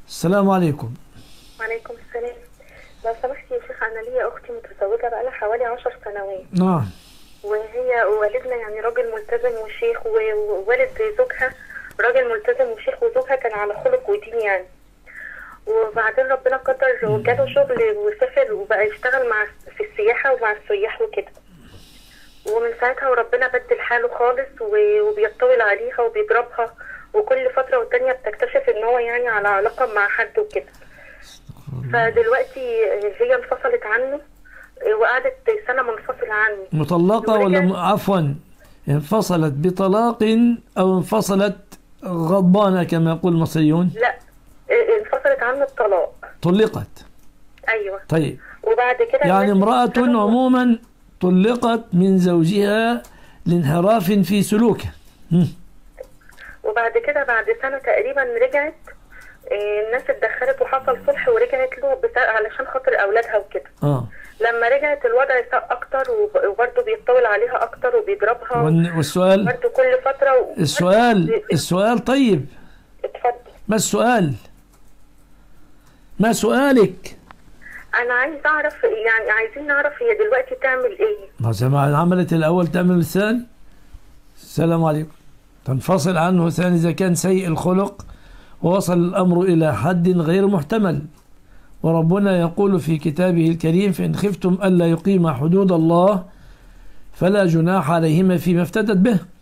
السلام عليكم وعليكم السلام لو سمحت يا شيخ انا ليا اختي متزوجه بقالها حوالي عشر سنوات نعم وهي والدنا يعني راجل ملتزم وشيخ و- ووالد زوجها راجل ملتزم وشيخ وزوجها كان على خلق ودين يعني وبعدين ربنا قدر وجاله شغل وسافر وبقى يشتغل مع في السياحة ومع السياح وكده ومن ساعتها وربنا بدل حاله خالص و- وبيطول عليها وبيضربها وكل فترة والتانية بتكتشف ان هو يعني على علاقة مع حد وكده فدلوقتي هي انفصلت عنه وقعدت سنة منفصلة عنه مطلقة ولا ورجعت- م- عفوا انفصلت بطلاق أو انفصلت غضبانة كما يقول المصريون لا انفصلت عنه الطلاق طلقت ايوه طيب وبعد كده يعني الناس امرأة بتتكلم- عموما طلقت من زوجها لانحراف في سلوكه مم. وبعد كده بعد سنة تقريبا رجعت آه، الناس اتدخلت وحصل صلح ورجعت له بتا... علشان خاطر اولادها وكده اه لما رجعت الوضع ساء اكتر وب- وبرضه بيطول عليها اكتر وبيضربها والن- والسؤال برضه كل فترة و... السؤال السؤال طيب اتفضل ما السؤال ما سؤالك انا عايز اعرف يعني عايزين نعرف هي دلوقتي تعمل ايه ما زي ما عملت الأول تعمل الثاني السلام عليكم تنفصل عنه ثاني إذا كان سيء الخلق ووصل الأمر إلى حد غير محتمل وربنا يقول في كتابه الكريم فإن خفتم ألا يقيم حدود الله فلا جناح عليهما فيما افتدت به